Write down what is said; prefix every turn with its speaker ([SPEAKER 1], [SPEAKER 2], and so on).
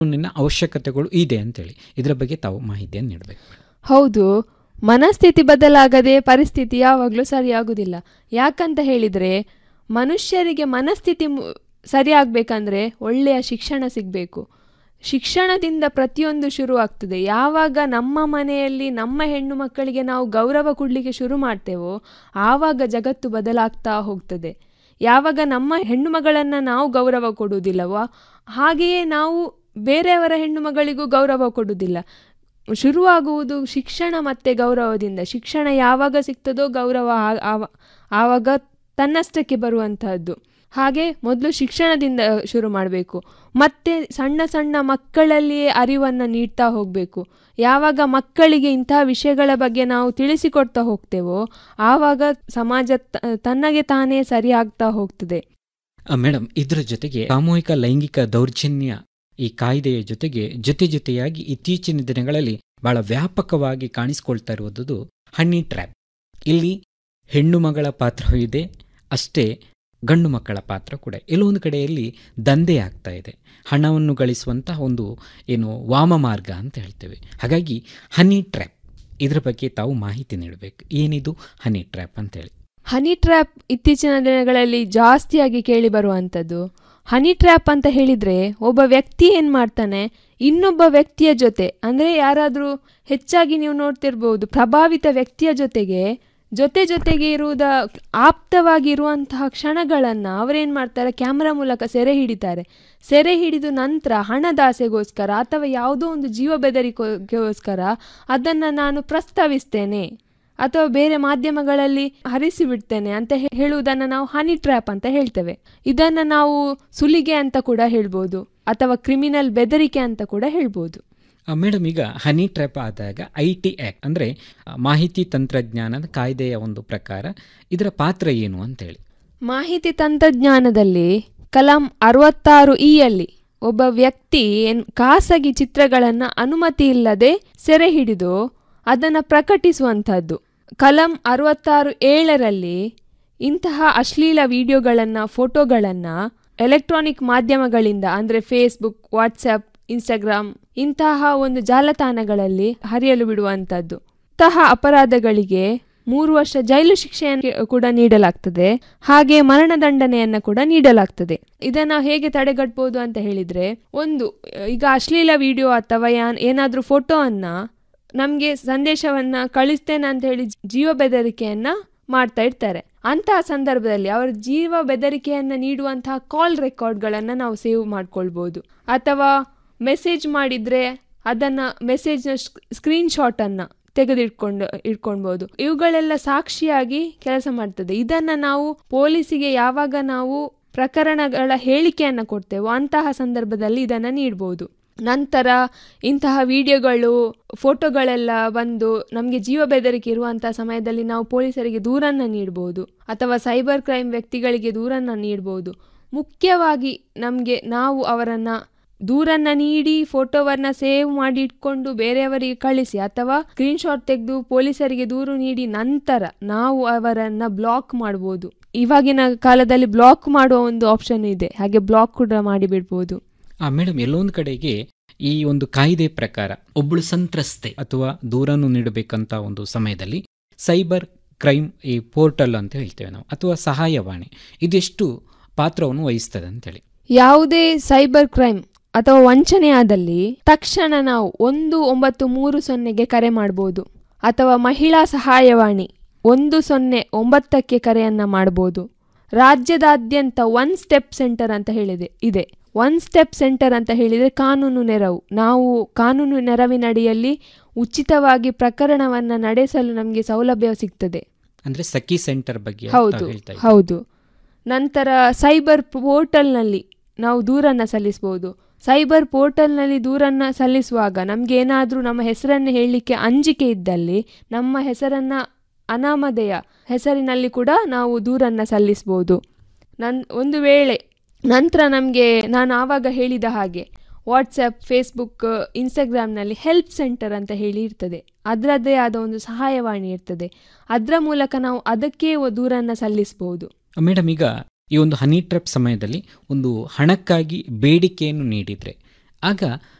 [SPEAKER 1] ಕಾನೂನಿನ ಅವಶ್ಯಕತೆಗಳು ಇದೆ ಅಂತೇಳಿ ಇದರ ಬಗ್ಗೆ ತಾವು ಮಾಹಿತಿಯನ್ನು ನೀಡಬೇಕು
[SPEAKER 2] ಹೌದು ಮನಸ್ಥಿತಿ ಬದಲಾಗದೆ ಪರಿಸ್ಥಿತಿ ಯಾವಾಗಲೂ ಸರಿಯಾಗುವುದಿಲ್ಲ ಯಾಕಂತ ಹೇಳಿದರೆ ಮನುಷ್ಯರಿಗೆ ಮನಸ್ಥಿತಿ ಮು- ಸರಿಯಾಗಬೇಕಂದ್ರೆ ಒಳ್ಳೆಯ ಶಿಕ್ಷಣ ಸಿಗಬೇಕು ಶಿಕ್ಷಣದಿಂದ ಪ್ರತಿಯೊಂದು ಶುರುವಾಗ್ತದೆ ಯಾವಾಗ ನಮ್ಮ ಮನೆಯಲ್ಲಿ ನಮ್ಮ ಹೆಣ್ಣು ಮಕ್ಕಳಿಗೆ ನಾವು ಗೌರವ ಕೊಡಲಿಕ್ಕೆ ಶುರು ಮಾಡ್ತೇವೋ ಆವಾಗ ಜಗತ್ತು ಬದಲಾಗ್ತಾ ಹೋಗ್ತದೆ ಯಾವಾಗ ನಮ್ಮ ಹೆಣ್ಣು ಮಗಳನ್ನು ನಾವು ಗೌರವ ಕೊಡುವುದಿಲ್ಲವೋ ಹಾಗೆಯೇ ನಾವು ಬೇರೆಯವರ ಹೆಣ್ಣು ಮಗಳಿಗೂ ಗೌರವ ಕೊಡುವುದಿಲ್ಲ ಶುರುವಾಗುವುದು ಶಿಕ್ಷಣ ಮತ್ತು ಗೌರವದಿಂದ ಶಿಕ್ಷಣ ಯಾವಾಗ ಸಿಗ್ತದೋ ಗೌರವ ಆ- ಆವ- ಆವಾಗ ತನ್ನಷ್ಟಕ್ಕೆ ಬರುವಂತಹದ್ದು ಹಾಗೆ ಮೊದಲು ಶಿಕ್ಷಣದಿಂದ ಶುರು ಮಾಡಬೇಕು ಮತ್ತೆ ಸಣ್ಣ ಸಣ್ಣ ಮಕ್ಕಳಲ್ಲಿಯೇ ಅರಿವನ್ನು ನೀಡ್ತಾ ಹೋಗಬೇಕು ಯಾವಾಗ ಮಕ್ಕಳಿಗೆ ಇಂತಹ ವಿಷಯಗಳ ಬಗ್ಗೆ ನಾವು ತಿಳಿಸಿಕೊಡ್ತಾ ಹೋಗ್ತೇವೋ ಆವಾಗ ಸಮಾಜ ತ- ತನ್ನಗೆ ತಾನೇ ಸರಿಯಾಗ್ತಾ ಹೋಗ್ತದೆ
[SPEAKER 1] ಮೇಡಮ್ ಇದರ ಜೊತೆಗೆ ಸಾಮೂಹಿಕ ಲೈಂಗಿಕ ದೌರ್ಜನ್ಯ ಈ ಕಾಯ್ದೆಯ ಜೊತೆಗೆ ಜೊತೆ ಜೊತೆಯಾಗಿ ಇತ್ತೀಚಿನ ದಿನಗಳಲ್ಲಿ ಬಹಳ ವ್ಯಾಪಕವಾಗಿ ಕಾಣಿಸಿಕೊಳ್ತಾ ಇರುವುದು ಹಣ್ಣಿ ಟ್ರ್ಯಾಪ್ ಇಲ್ಲಿ ಹೆಣ್ಣು ಮಗಳ ಪಾತ್ರವೂ ಇದೆ ಅಷ್ಟೇ ಗಂಡು ಮಕ್ಕಳ ಪಾತ್ರ ಕೂಡ ಎಲ್ಲೊಂದು ಕಡೆಯಲ್ಲಿ ದಂಧೆ ಆಗ್ತಾ ಇದೆ ಹಣವನ್ನು ಗಳಿಸುವಂತಹ ಒಂದು ಏನು ವಾಮ ಮಾರ್ಗ ಅಂತ ಹೇಳ್ತೇವೆ ಹಾಗಾಗಿ ಹನಿ ಟ್ರ್ಯಾಪ್ ಇದರ ಬಗ್ಗೆ ತಾವು ಮಾಹಿತಿ ನೀಡಬೇಕು ಏನಿದು ಹನಿ ಟ್ರ್ಯಾಪ್ ಅಂತೇಳಿ
[SPEAKER 2] ಹನಿ ಟ್ರ್ಯಾಪ್ ಇತ್ತೀಚಿನ ದಿನಗಳಲ್ಲಿ ಜಾಸ್ತಿಯಾಗಿ ಕೇಳಿ ಬರುವಂಥದ್ದು ಹನಿ ಟ್ರ್ಯಾಪ್ ಅಂತ ಹೇಳಿದರೆ ಒಬ್ಬ ವ್ಯಕ್ತಿ ಏನು ಮಾಡ್ತಾನೆ ಇನ್ನೊಬ್ಬ ವ್ಯಕ್ತಿಯ ಜೊತೆ ಅಂದರೆ ಯಾರಾದರೂ ಹೆಚ್ಚಾಗಿ ನೀವು ನೋಡ್ತಿರ್ಬೋದು ಪ್ರಭಾವಿತ ವ್ಯಕ್ತಿಯ ಜೊತೆಗೆ ಜೊತೆ ಜೊತೆಗೆ ಇರುವುದ ಆಪ್ತವಾಗಿ ಇರುವಂತಹ ಕ್ಷಣಗಳನ್ನು ಅವರೇನು ಮಾಡ್ತಾರೆ ಕ್ಯಾಮ್ರಾ ಮೂಲಕ ಸೆರೆ ಹಿಡಿತಾರೆ ಸೆರೆ ಹಿಡಿದು ನಂತರ ಹಣದಾಸೆಗೋಸ್ಕರ ಅಥವಾ ಯಾವುದೋ ಒಂದು ಜೀವ ಬೆದರಿಕೆಗೋಸ್ಕರ ಅದನ್ನು ನಾನು ಪ್ರಸ್ತಾವಿಸ್ತೇನೆ ಅಥವಾ ಬೇರೆ ಮಾಧ್ಯಮಗಳಲ್ಲಿ ಹರಿಸಿಬಿಡ್ತೇನೆ ಅಂತ ಹೇ- ಹೇಳುವುದನ್ನು ನಾವು ಹನಿ ಟ್ರ್ಯಾಪ್ ಅಂತ ಹೇಳ್ತೇವೆ ಇದನ್ನು ನಾವು ಸುಲಿಗೆ ಅಂತ ಕೂಡ ಹೇಳ್ಬೋದು ಅಥವಾ ಕ್ರಿಮಿನಲ್ ಬೆದರಿಕೆ ಅಂತ ಕೂಡ ಹೇಳ್ಬೋದು
[SPEAKER 1] ಆ, ಮೇಡಮ್ ಈಗ ಹನಿ ಟ್ರ್ಯಾಪ್ ಆದಾಗ ಐ ಟಿ ಆ್ಯಕ್ಟ್ ಅಂದರೆ ಮಾಹಿತಿ ತಂತ್ರಜ್ಞಾನದ ಕಾಯ್ದೆಯ ಒಂದು ಪ್ರಕಾರ ಇದರ ಪಾತ್ರ ಏನು ಅಂತೇಳಿ
[SPEAKER 2] ಮಾಹಿತಿ ತಂತ್ರಜ್ಞಾನದಲ್ಲಿ ಕಲಂ ಅರವತ್ತಾರು ಇಯಲ್ಲಿ ಒಬ್ಬ ವ್ಯಕ್ತಿ ಏನ್ ಖಾಸಗಿ ಚಿತ್ರಗಳನ್ನು ಅನುಮತಿ ಇಲ್ಲದೆ ಸೆರೆ ಹಿಡಿದು ಅದನ್ನು ಪ್ರಕಟಿಸುವಂಥದ್ದು ಕಲಂ ಅರವತ್ತಾರು ಏಳರಲ್ಲಿ ಇಂತಹ ಅಶ್ಲೀಲ ವಿಡಿಯೋಗಳನ್ನು ಫೋಟೋಗಳನ್ನು ಎಲೆಕ್ಟ್ರಾನಿಕ್ ಮಾಧ್ಯಮಗಳಿಂದ ಅಂದರೆ ಫೇಸ್ಬುಕ್ ವಾಟ್ಸಪ್ ಇನ್ಸ್ಟಾಗ್ರಾಮ್ ಇಂತಹ ಒಂದು ಜಾಲತಾಣಗಳಲ್ಲಿ ಹರಿಯಲು ಬಿಡುವಂಥದ್ದು ಇಂತಹ ಅಪರಾಧಗಳಿಗೆ ಮೂರು ವರ್ಷ ಜೈಲು ಶಿಕ್ಷೆಯನ್ನು ಕೂಡ ನೀಡಲಾಗ್ತದೆ ಹಾಗೆ ಮರಣದಂಡನೆಯನ್ನು ಕೂಡ ನೀಡಲಾಗ್ತದೆ ಇದನ್ನ ಹೇಗೆ ತಡೆಗಟ್ಟಬಹುದು ಅಂತ ಹೇಳಿದ್ರೆ ಒಂದು ಈಗ ಅಶ್ಲೀಲ ವಿಡಿಯೋ ಅಥವಾ ಯಾನ್- ಏನಾದ್ರೂ ಫೋಟೋವನ್ನ ನಮಗೆ ಸಂದೇಶವನ್ನ ಕಳಿಸ್ತೇನೆ ಅಂತ ಹೇಳಿ ಜೀವ ಬೆದರಿಕೆಯನ್ನ ಮಾಡ್ತಾ ಇರ್ತಾರೆ ಅಂತಹ ಸಂದರ್ಭದಲ್ಲಿ ಅವರ ಜೀವ ಬೆದರಿಕೆಯನ್ನ ನೀಡುವಂತಹ ಕಾಲ್ ರೆಕಾರ್ಡ್ಗಳನ್ನು ನಾವು ಸೇವ್ ಮಾಡ್ಕೊಳ್ಬೋದು ಅಥವಾ ಮೆಸೇಜ್ ಮಾಡಿದ್ರೆ ಅದನ್ನ ಮೆಸೇಜ್ನ ಸ್ಕ್ರೀನ್ ಶಾಟನ್ನು ತೆಗೆದಿಟ್ಕೊಂಡು ಇಟ್ಕೊಳ್ಬೋದು ಇವುಗಳೆಲ್ಲ ಸಾಕ್ಷಿಯಾಗಿ ಕೆಲಸ ಮಾಡ್ತದೆ ಇದನ್ನ ನಾವು ಪೊಲೀಸಿಗೆ ಯಾವಾಗ ನಾವು ಪ್ರಕರಣಗಳ ಹೇಳಿಕೆಯನ್ನು ಕೊಡ್ತೇವೋ ಅಂತಹ ಸಂದರ್ಭದಲ್ಲಿ ಇದನ್ನು ನೀಡ್ಬೋದು ನಂತರ ಇಂತಹ ವಿಡಿಯೋಗಳು ಫೋಟೋಗಳೆಲ್ಲ ಬಂದು ನಮಗೆ ಜೀವ ಬೆದರಿಕೆ ಇರುವಂತಹ ಸಮಯದಲ್ಲಿ ನಾವು ಪೊಲೀಸರಿಗೆ ದೂರನ್ನು ನೀಡ್ಬೋದು ಅಥವಾ ಸೈಬರ್ ಕ್ರೈಮ್ ವ್ಯಕ್ತಿಗಳಿಗೆ ದೂರನ್ನು ನೀಡ್ಬೋದು ಮುಖ್ಯವಾಗಿ ನಮಗೆ ನಾವು ಅವರನ್ನು ದೂರನ್ನ ನೀಡಿ ಫೋಟೋವನ್ನ ಸೇವ್ ಮಾಡಿ ಇಟ್ಕೊಂಡು ಬೇರೆಯವರಿಗೆ ಕಳಿಸಿ ಅಥವಾ ಸ್ಕ್ರೀನ್ಶಾಟ್ ತೆಗೆದು ಪೊಲೀಸರಿಗೆ ದೂರು ನೀಡಿ ನಂತರ ನಾವು ಅವರನ್ನ ಬ್ಲಾಕ್ ಮಾಡ್ಬೋದು ಇವಾಗಿನ ಕಾಲದಲ್ಲಿ ಬ್ಲಾಕ್ ಮಾಡುವ ಒಂದು ಆಪ್ಷನ್ ಇದೆ ಹಾಗೆ ಬ್ಲಾಕ್ ಕೂಡ ಮಾಡಿ ಬಿಡ್ಬೋದು
[SPEAKER 1] ಆ ಮೇಡಮ್ ಎಲ್ಲೊಂದು ಕಡೆಗೆ ಈ ಒಂದು ಕಾಯ್ದೆ ಪ್ರಕಾರ ಒಬ್ಬಳು ಸಂತ್ರಸ್ತೆ ಅಥವಾ ದೂರನ್ನು ನೀಡಬೇಕಂತ ಒಂದು ಸಮಯದಲ್ಲಿ ಸೈಬರ್ ಕ್ರೈಮ್ ಈ ಪೋರ್ಟಲ್ ಅಂತ ಹೇಳ್ತೇವೆ ನಾವು ಅಥವಾ ಸಹಾಯವಾಣಿ ಇದೆಷ್ಟು ಪಾತ್ರವನ್ನು ವಹಿಸ್ತದೆ ಅಂತೇಳಿ
[SPEAKER 2] ಯಾವುದೇ ಸೈಬರ್ ಕ್ರೈಮ್ ಅಥವಾ ವಂಚನೆ ಆದಲ್ಲಿ ತಕ್ಷಣ ನಾವು ಒಂದು ಒಂಬತ್ತು ಮೂರು ಸೊನ್ನೆಗೆ ಕರೆ ಮಾಡಬಹುದು ಅಥವಾ ಮಹಿಳಾ ಸಹಾಯವಾಣಿ ಒಂದು ಸೊನ್ನೆ ಒಂಬತ್ತಕ್ಕೆ ಕರೆಯನ್ನ ಮಾಡಬಹುದು ರಾಜ್ಯದಾದ್ಯಂತ ಒನ್ ಸ್ಟೆಪ್ ಸೆಂಟರ್ ಅಂತ ಹೇಳಿದೆ ಇದೆ ಒನ್ ಸ್ಟೆಪ್ ಸೆಂಟರ್ ಅಂತ ಹೇಳಿದರೆ ಕಾನೂನು ನೆರವು ನಾವು ಕಾನೂನು ನೆರವಿನಡಿಯಲ್ಲಿ ಉಚಿತವಾಗಿ ಪ್ರಕರಣವನ್ನು ನಡೆಸಲು ನಮಗೆ ಸೌಲಭ್ಯ ಸಿಗ್ತದೆ
[SPEAKER 1] ಅಂದ್ರೆ ಸಖಿ ಸೆಂಟರ್ ಬಗ್ಗೆ ಅಂತ
[SPEAKER 2] ಹೌದು
[SPEAKER 1] ಹೇಳ್ತಾ ಇದ್ದೀವಿ.
[SPEAKER 2] ಹೌದು ನಂತರ ಸೈಬರ್ ಪೋರ್ಟಲ್ನಲ್ಲಿ ನಾವು ದೂರನ್ನು ಸಲ್ಲಿಸ್ಬೋದು ಸೈಬರ್ ಪೋರ್ಟಲ್ನಲ್ಲಿ ದೂರನ್ನು ಸಲ್ಲಿಸುವಾಗ ನಮಗೆ ಏನಾದರೂ ನಮ್ಮ ಹೆಸರನ್ನು ಹೇಳಲಿಕ್ಕೆ ಅಂಜಿಕೆ ಇದ್ದಲ್ಲಿ ನಮ್ಮ ಹೆಸರನ್ನು ಅನಾಮಧೇಯ ಹೆಸರಿನಲ್ಲಿ ಕೂಡ ನಾವು ದೂರನ್ನು ಸಲ್ಲಿಸ್ಬೋದು ನನ್ ಒಂದು ವೇಳೆ ನಂತರ ನಮಗೆ ನಾನು ಆವಾಗ ಹೇಳಿದ ಹಾಗೆ ವಾಟ್ಸಪ್ ಫೇಸ್ಬುಕ್ ಇನ್ಸ್ಟಾಗ್ರಾಮ್ನಲ್ಲಿ ಹೆಲ್ಪ್ ಸೆಂಟರ್ ಅಂತ ಹೇಳಿ ಇರ್ತದೆ ಅದರದ್ದೇ ಆದ ಒಂದು ಸಹಾಯವಾಣಿ ಇರ್ತದೆ ಅದರ ಮೂಲಕ ನಾವು ಅದಕ್ಕೆ ಒ- ದೂರನ್ನು ಸಲ್ಲಿಸ್ಬೋದು
[SPEAKER 1] ಮೇಡಮ್ ಈಗ ಈ ಒಂದು ಹನಿ ಟ್ರಪ್ ಸಮಯದಲ್ಲಿ ಒಂದು ಹಣಕ್ಕಾಗಿ ಬೇಡಿಕೆಯನ್ನು ನೀಡಿದರೆ ಆಗ